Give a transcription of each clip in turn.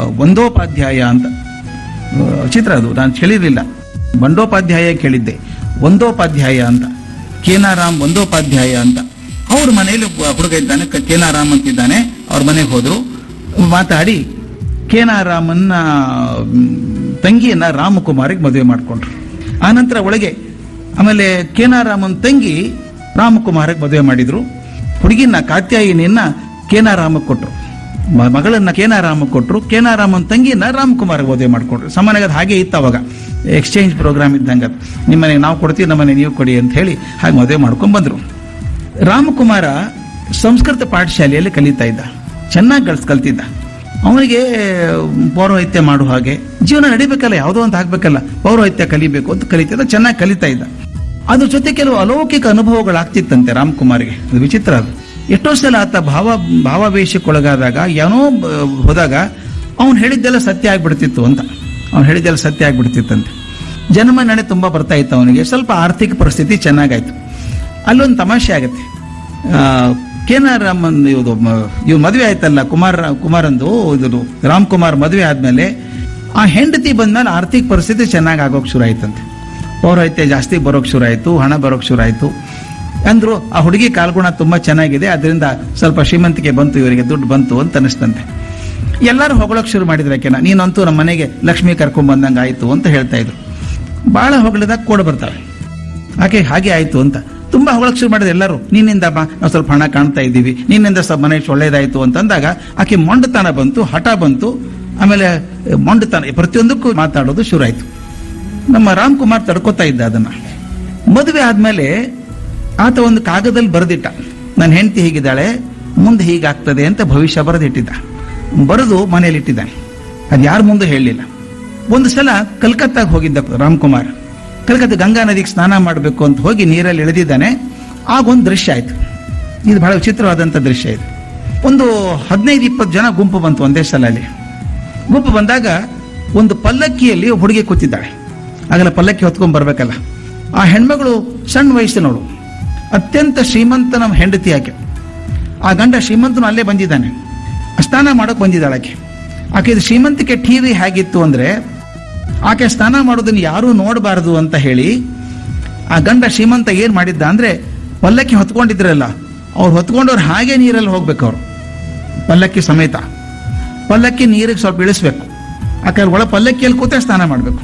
ಒಂದೋಪಾಧ್ಯಾಯ ಅಂತ ಆ, ಚಿತ್ರ ಅದು ನಾನು ಕೇಳಿರಲಿಲ್ಲ ಬಂಡೋಪಾಧ್ಯಾಯ ಕೇಳಿದ್ದೆ ಒಂದೋಪಾಧ್ಯಾಯ ಅಂತ ಕೇನಾರಾಮ್ ಒಂದೋಪಾಧ್ಯಾಯ ಅಂತ ಅವ್ರ ಮನೆಯಲ್ಲಿ ಒಬ್ಬ ಹುಡುಗ ಇದ್ದಾನೆ ಕ- ಕೇನಾರಾಮ್ ಅಂತಿದ್ದಾನೆ ಅವ್ರ ಮನೆಗೆ ಹೋದ್ರು ಮಾತಾಡಿ ಕೇನಾರಾಮನ್ನ ಮ್, ತಂಗಿಯನ್ನ ರಾಮಕುಮಾರಿಗೆ ಮದುವೆ ಮಾಡಿಕೊಂಡ್ರು ಆನಂತರ ಒಳಗೆ ಆಮೇಲೆ ಕೇನಾರಾಮನ್ ತಂಗಿ ರಾಮಕುಮಾರಿಗೆ ಮದುವೆ ಮಾಡಿದ್ರು ಹುಡುಗಿನ ಕಾತ್ಯಾಯಿನಿಯನ್ನ ಕೇನಾರಾಮಕ್ಕೆ ಕೊಟ್ರು ಮ- ಮಗಳನ್ನ ಕೇನಾರಾಮಕ್ಕೆ ಕೊಟ್ರು ಕೇನಾರಾಮನ್ ತಂಗಿಯನ್ನ ರಾಮಕುಮಾರ್ಗೆ ಮದುವೆ ಮಾಡ್ಕೊಂಡ್ರು ಸಾಮಾನ್ಯವಾಗಿ ಅದು ಹಾಗೆ ಇತ್ತು ಅವಾಗ ಎಕ್ಸ್ಚೇಂಜ್ ಪ್ರೋಗ್ರಾಮ್ ಇದ್ದಂಗೆ ಅದು ನಿಮ್ಮನೆಗೆ ನಾವು ಕೊಡ್ತೀವಿ ನಮ್ಮನೆ ನೀವು ಕೊಡಿ ಅಂತ ಹೇಳಿ ಹಾಗೆ ಮದುವೆ ಮಾಡ್ಕೊಂಡ್ ಬಂದ್ರು ರಾಮಕುಮಾರ ಸಂಸ್ಕೃತ ಪಾಠಶಾಲೆಯಲ್ಲಿ ಕಲಿತಾ ಇದ್ದ ಚೆನ್ನಾಗಿ ಕಲ್ಸ್ ಕಲ್ತಿದ್ದ ಅವನಿಗೆ ಪೌರೋಹಿತ್ಯ ಮಾಡು ಹಾಗೆ ಜೀವನ ನಡಿಬೇಕಲ್ಲ ಯಾವುದೋ ಅಂತ ಆಗ್ಬೇಕಲ್ಲ ಪೌರೋಹಿತ್ಯ ಕಲಿಬೇಕು ಅಂತ ಕಲಿತಿದ್ದ ಚೆನ್ನಾಗಿ ಕಲಿತಾ ಇದ್ದ ಅದ್ರ ಜೊತೆ ಕೆಲವು ಅಲೌಕಿಕ ಅನುಭವಗಳಾಗ್ತಿತ್ತಂತೆ ರಾಮ್ಕುಮಾರ್ಗೆ ಅದು ವಿಚಿತ್ರ ಅದು ಎಷ್ಟೋ ಸಲ ಆತ ಭಾವ ಭಾವಾವೇಶಕ್ಕೊಳಗಾದಾಗ ಏನೋ ಬ- ಹೋದಾಗ ಅವನು ಹೇಳಿದ್ದೆಲ್ಲ ಸತ್ಯ ಆಗ್ಬಿಡ್ತಿತ್ತು ಅಂತ ಅವ್ನು ಹೇಳಿದ್ದೆಲ್ಲ ಸತ್ಯ ಆಗ್ಬಿಡ್ತಿತ್ತಂತೆ ಜನ್ಮ ನಡೆ ತುಂಬಾ ಬರ್ತಾ ಇತ್ತು ಅವನಿಗೆ ಸ್ವಲ್ಪ ಆರ್ಥಿಕ ಪರಿಸ್ಥಿತಿ ಚೆನ್ನಾಗಾಯ್ತು ಅಲ್ಲೊಂದು ತಮಾಷೆ ಆಗತ್ತೆ ಆ, ಕೇನಾರಾಮನ್ ಇವ್ದು ಮ- ಇವ್ ಮದುವೆ ಆಯ್ತಲ್ಲ ಕುಮಾರ್ ಕುಮಾರಂದು ಇದು ರಾಮ್ ಕುಮಾರ್ ಮದುವೆ ಆದ್ಮೇಲೆ ಆ ಹೆಂಡತಿ ಬಂದ್ಮೇಲೆ ಆರ್ಥಿಕ ಪರಿಸ್ಥಿತಿ ಚೆನ್ನಾಗಿ ಆಗೋಕ್ ಶುರು ಆಯ್ತಂತೆ ಪೌರೋಹಿತ್ಯ ಜಾಸ್ತಿ ಬರೋಕ್ ಶುರು ಆಯ್ತು ಹಣ ಬರೋಕ್ ಶುರು ಆಯ್ತು ಅಂದ್ರು ಆ ಹುಡುಗಿ ಕಾಲ್ಗುಣ ತುಂಬಾ ಚೆನ್ನಾಗಿದೆ ಅದರಿಂದ ಸ್ವಲ್ಪ ಶ್ರೀಮಂತಿಕೆ ಬಂತು ಇವರಿಗೆ ದುಡ್ಡು ಬಂತು ಅಂತ ಅನಿಸ್ತಂತೆ ಎಲ್ಲರೂ ಹೊಗಳಕ್ ಶುರು ಮಾಡಿದ್ರೆ ಆಕೆನ ನೀನಂತೂ ನಮ್ಮ ಮನೆಗೆ ಲಕ್ಷ್ಮಿ ಕರ್ಕೊಂಡ್ ಬಂದಂಗ ಆಯ್ತು ಅಂತ ಹೇಳ್ತಾ ಇದ್ರು ಬಹಳ ಹೊಗಳಿದಾಗ ಕೋಡ್ ಬರ್ತಾವೆ ಆಕೆ ಹಾಗೆ ಆಯ್ತು ಅಂತ ತುಂಬಾ ಹೊಗಳಕ್ ಶುರು ಮಾಡಿದ್ರೆ ಎಲ್ಲರೂ ನಿನ್ನಿಂದ ಬಾ ನಾವು ಸ್ವಲ್ಪ ಹಣ ಕಾಣ್ತಾ ಇದ್ದೀವಿ ನಿನ್ನಿಂದ ಸ್ವಲ್ಪ ಮನೆ ಇಷ್ಟು ಒಳ್ಳೇದಾಯ್ತು ಅಂತಂದಾಗ ಆಕೆ ಮೊಂಡತನ ಬಂತು ಹಠ ಬಂತು ಆಮೇಲೆ ಮೊಂಡತನ ಪ್ರತಿಯೊಂದಕ್ಕೂ ಮಾತಾಡೋದು ಶುರು ಆಯ್ತು ನಮ್ಮ ರಾಮ್ ಕುಮಾರ್ ತಡ್ಕೋತಾ ಇದ್ದ ಅದನ್ನ ಮದುವೆ ಆದ್ಮೇಲೆ ಆತ ಒಂದು ಕಾಗದಲ್ಲಿ ಬರೆದಿಟ್ಟ ನನ್ನ ಹೆಂಡತಿ ಹೀಗಿದ್ದಾಳೆ ಮುಂದೆ ಹೀಗಾಗ್ತದೆ ಅಂತ ಭವಿಷ್ಯ ಬರೆದಿಟ್ಟಿದ್ದ ಬರೆದು ಮನೇಲಿ ಇಟ್ಟಿದ್ದಾನೆ ಅದು ಯಾರ ಮುಂದೆ ಹೇಳಲಿಲ್ಲ ಒಂದು ಸಲ ಕಲ್ಕತ್ತಾಗ ಹೋಗಿದ್ದ ರಾಮ್ಕುಮಾರ್ ಕಲ್ಕತ್ತಾ ಗಂಗಾ ನದಿಗೆ ಸ್ನಾನ ಮಾಡಬೇಕು ಅಂತ ಹೋಗಿ ನೀರಲ್ಲಿ ಇಳಿದಿದ್ದಾನೆ ಆಗ ಒಂದು ದೃಶ್ಯ ಆಯ್ತು ಇದು ಬಹಳ ವಿಚಿತ್ರವಾದಂಥ ದೃಶ್ಯ ಇದು ಒಂದು ಹದಿನೈದು ಇಪ್ಪತ್ತು ಜನ ಗುಂಪು ಬಂತು ಒಂದೇ ಸಲ ಅಲ್ಲಿ ಗುಂಪು ಬಂದಾಗ ಒಂದು ಪಲ್ಲಕ್ಕಿಯಲ್ಲಿ ಒಬ್ಬ ಹುಡುಗಿ ಕೂತಿದ್ದಾಳೆ ಆಗಲ್ಲ ಪಲ್ಲಕ್ಕಿ ಹೊತ್ಕೊಂಡ್ ಬರ್ಬೇಕಲ್ಲ ಆ ಹೆಣ್ಮಗಳು ಸಣ್ಣ ವಯಸ್ಸಿನವಳು ಅತ್ಯಂತ ಶ್ರೀಮಂತನ ಹೆಂಡತಿ ಆಕೆ ಆ ಗಂಡ ಶ್ರೀಮಂತನು ಅಲ್ಲೇ ಬಂದಿದ್ದಾನೆ ಸ್ನಾನ ಮಾಡಕ್ ಬಂದಿದ್ದಾಳೆ ಆಕೆ ಆಕೆ ಇದು ಶ್ರೀಮಂತಿಕೆ ಟಿವಿ ಹೇಗಿತ್ತು ಅಂದ್ರೆ ಆಕೆ ಸ್ನಾನ ಮಾಡೋದನ್ನ ಯಾರೂ ನೋಡಬಾರದು ಅಂತ ಹೇಳಿ ಆ ಗಂಡ ಶ್ರೀಮಂತ ಏನ್ ಮಾಡಿದ್ದ ಅಂದ್ರೆ ಪಲ್ಲಕ್ಕಿ ಹೊತ್ಕೊಂಡಿದ್ರಲ್ಲ ಅವ್ರು ಹೊತ್ಕೊಂಡವ್ರು ಹಾಗೆ ನೀರಲ್ಲಿ ಹೋಗ್ಬೇಕು ಅವ್ರು ಪಲ್ಲಕ್ಕಿ ಸಮೇತ ಪಲ್ಲಕ್ಕಿ ನೀರಿಗೆ ಸ್ವಲ್ಪ ಇಳಿಸ್ಬೇಕು ಯಾಕಂದ್ರೆ ಒಳ ಪಲ್ಲಕ್ಕಿಯಲ್ಲಿ ಕೂತೆ ಸ್ನಾನ ಮಾಡಬೇಕು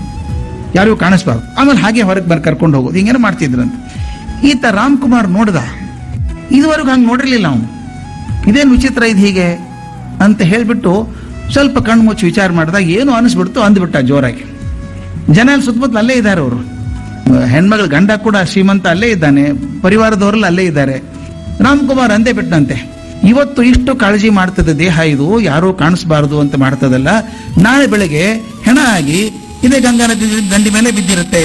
ಯಾರಿಗೂ ಕಾಣಿಸ್ಬಾರ್ದು ಆಮೇಲೆ ಹಾಗೆ ಹೊರಗೆ ಬಂದು ಕರ್ಕೊಂಡು ಹೋಗೋದು ಹಿಂಗೇನು ಮಾಡ್ತಿದ್ರಂತ ಈತ ರಾಮ್ ಕುಮಾರ್ ನೋಡ್ದ ಇದುವರೆಗೂ ಹಂಗೆ ನೋಡಿರ್ಲಿಲ್ಲ ಅವನು ಇದೇನು ವಿಚಿತ್ರ ಇದು ಹೀಗೆ ಅಂತ ಹೇಳ್ಬಿಟ್ಟು ಸ್ವಲ್ಪ ಕಣ್ಣು ಮುಚ್ಚಿ ವಿಚಾರ ಮಾಡಿದಾಗ ಏನು ಅನಿಸ್ಬಿಡ್ತು ಅಂದ್ಬಿಟ್ಟ ಜೋರಾಗಿ ಜನ ಅಲ್ಲಿ ಸುತ್ತಮುತ್ತಲು ಅಲ್ಲೇ ಇದ್ದಾರೆ ಅವರು ಹೆಣ್ಮಗಳ ಗಂಡ ಕೂಡ ಶ್ರೀಮಂತ ಅಲ್ಲೇ ಇದ್ದಾನೆ ಪರಿವಾರದವರೆಲ್ಲ ಅಲ್ಲೇ ಇದ್ದಾರೆ ರಾಮ್ಕುಮಾರ್ ಅಂದೇ ಬಿಟ್ಟಂತೆ ಇವತ್ತು ಇಷ್ಟು ಕಾಳಜಿ ಮಾಡ್ತದೆ ದೇಹ ಇದು ಯಾರೂ ಕಾಣಿಸ್ಬಾರದು ಅಂತ ಮಾಡ್ತದಲ್ಲ ನಾಳೆ ಬೆಳಗ್ಗೆ ಹೆಣ ಆಗಿ ಇದೇ ಗಂಗಾ ನದಿ ದಂಡಿ ಮೇಲೆ ಬಿದ್ದಿರುತ್ತೆ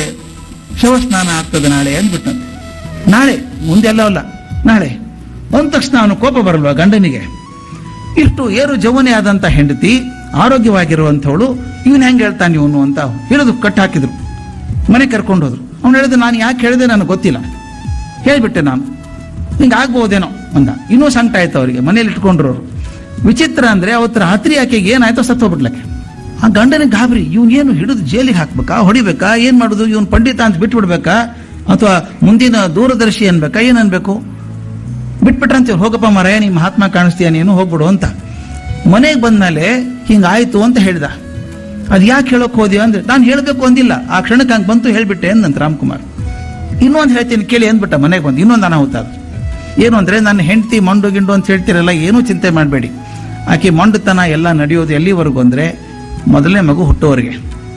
ಶವ ಸ್ನಾನ ಆಗ್ತದೆ ನಾಳೆ ಅಂದ್ಬಿಟ್ಟಂತೆ ನಾಳೆ ಮುಂದೆಲ್ಲ ಅಲ್ಲ ನಾಳೆ ಅಂದ ತಕ್ಷಣ ಅವನು ಕೋಪ ಬರಲ್ವಾ ಗಂಡನಿಗೆ ಇಷ್ಟು ಏರು ಜವನೆ ಆದಂತ ಹೆಂಡತಿ ಆರೋಗ್ಯವಾಗಿರುವಂಥವಳು ಇವನ್ ಹೆಂಗ್ ಹೇಳ್ತಾನೆ ಇವನು ಅಂತ ಹೇಳೋದು ಕಟ್ ಹಾಕಿದ್ರು ಮನೆ ಕರ್ಕೊಂಡು ಹೋದ್ರು ಅವ್ನು ಹೇಳಿದ ನಾನು ಯಾಕೆ ಹೇಳಿದೆ ನನಗೆ ಗೊತ್ತಿಲ್ಲ ಹೇಳ್ಬಿಟ್ಟೆ ನಾನು ಹಿಂಗೆ ಆಗ್ಬೋದೇನೋ ಅಂದ ಇನ್ನೂ ಸಂಕಟ ಆಯ್ತು ಅವರಿಗೆ ಮನೇಲಿ ಇಟ್ಕೊಂಡ್ರು ಅವ್ರು ವಿಚಿತ್ರ ಅಂದ್ರೆ ಅವತ್ತು ರಾತ್ರಿ ಆಕೆಗೆ ಏನಾಯ್ತೋ ಸತ್ತೋಗ್ಬಿಡ್ಲಕ್ಕೆ ಆ ಗಂಡನಿಗೆ ಗಾಬರಿ ಇವನ್ ಏನು ಹಿಡಿದು ಜೈಲಿಗೆ ಹಾಕ್ಬೇಕಾ ಹೊಡಿಬೇಕಾ ಏನ್ ಮಾಡುದು ಇವನ್ ಪಂಡಿತ ಅಂತ ಬಿಟ್ಬಿಡ್ಬೇಕಾ ಅಥವಾ ಮುಂದಿನ ದೂರದರ್ಶಿ ಅನ್ಬೇಕಾ ಏನ್ ಅನ್ಬೇಕು ಬಿಟ್ಬಿಟ್ರಂತೆ ಹೋಗಪ್ಪ ಮರಾಯ ನಿಮ್ಮ ಮಹಾತ್ಮ ಕಾಣಿಸ್ತೀಯ ನೀನು ಹೋಗ್ಬಿಡು ಅಂತ ಮನೆಗೆ ಬಂದ್ಮೇಲೆ ಹಿಂಗಾಯ್ತು ಅಂತ ಹೇಳ್ದ ಅದ್ ಯಾಕೆ ಹೇಳಕ್ ಹೋದ್ಯೋ ಅಂದ್ರೆ ನಾನು ಹೇಳ್ಬೇಕು ಅಂದಿಲ್ಲ ಆ ಕ್ಷಣಕ್ಕೆ ಹಂಗೆ ಬಂತು ಹೇಳ್ಬಿಟ್ಟೆ ಅಂದಂತ ರಾಮ್ಕುಮಾರ್ ಇನ್ನೊಂದು ಹೇಳ್ತೀನಿ ಕೇಳಿ ಅಂದ್ಬಿಟ್ಟ ಮನೆಗೆ ಬಂದು ಇನ್ನೊಂದು ಅನಾಹುತ ಅದು ಏನು ಅಂದ್ರೆ ನನ್ನ ಹೆಂಡತಿ ಮಂಡು ಗಿಂಡು ಅಂತ ಹೇಳ್ತಿರಲ್ಲ ಏನೂ ಚಿಂತೆ ಮಾಡಬೇಡಿ ಆಕೆ ಮೊಂಡುತನ ಎಲ್ಲ ನಡೆಯೋದು ಎಲ್ಲಿವರೆಗೂ ಅಂದ್ರೆ ಮೊದಲನೇ ಮಗು ಹುಟ್ಟೋವರೆಗೆ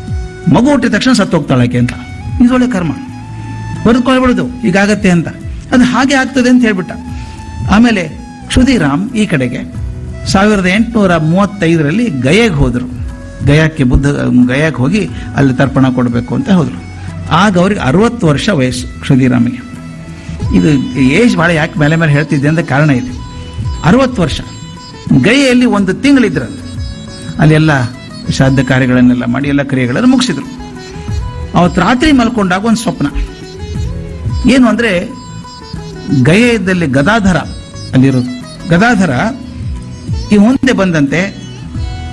ಮಗು ಹುಟ್ಟಿದ ತಕ್ಷಣ ಸತ್ತೋಗ್ತಾಳೆ ಆಕೆ ಅಂತ ಇದೊಳ್ಳೆ ಕರ್ಮ ಬರೆದುಕೊಳ್ಬಿಡುದು ಹೀಗಾಗತ್ತೆ ಅಂತ ಅದು ಹಾಗೆ ಆಗ್ತದೆ ಅಂತ ಹೇಳ್ಬಿಟ್ಟ ಆಮೇಲೆ ಕ್ಷುದಿರಾಮ್ ಈ ಕಡೆಗೆ ಸಾವಿರದ ಎಂಟುನೂರ ಮೂವತ್ತೈದರಲ್ಲಿ ಗಯೆಗೆ ಹೋದರು ಗಯಾಕ್ಕೆ ಬುದ್ಧ ಗಯಾಕ್ಕೆ ಹೋಗಿ ಅಲ್ಲಿ ತರ್ಪಣ ಕೊಡಬೇಕು ಅಂತ ಹೋದರು ಆಗ ಅವ್ರಿಗೆ ಅರವತ್ತು ವರ್ಷ ವಯಸ್ಸು ಕ್ಷುದಿರಾಮಿಗೆ ಇದು ಏಜ್ ಭಾಳ ಯಾಕೆ ಮೇಲೆ ಮೇಲೆ ಹೇಳ್ತಿದ್ದೆ ಅಂತ ಕಾರಣ ಇದೆ ಅರವತ್ತು ವರ್ಷ ಗಯೆಯಲ್ಲಿ ಒಂದು ತಿಂಗಳಿದ್ರಂತೆ ಅಲ್ಲೆಲ್ಲ ಶ್ರಾದ್ದ ಕಾರ್ಯಗಳನ್ನೆಲ್ಲ ಮಾಡಿ ಎಲ್ಲ ಕ್ರಿಯೆಗಳನ್ನು ಮುಗಿಸಿದ್ರು ಅವತ್ತು ರಾತ್ರಿ ಮಲ್ಕೊಂಡಾಗ ಒಂದು ಸ್ವಪ್ನ ಏನು ಅಂದ್ರೆ ಗಯೆಯಲ್ಲಿ ಗದಾಧರ ಅಲ್ಲಿರೋದು ಗದಾಧರ ಈ ಮುಂದೆ ಬಂದಂತೆ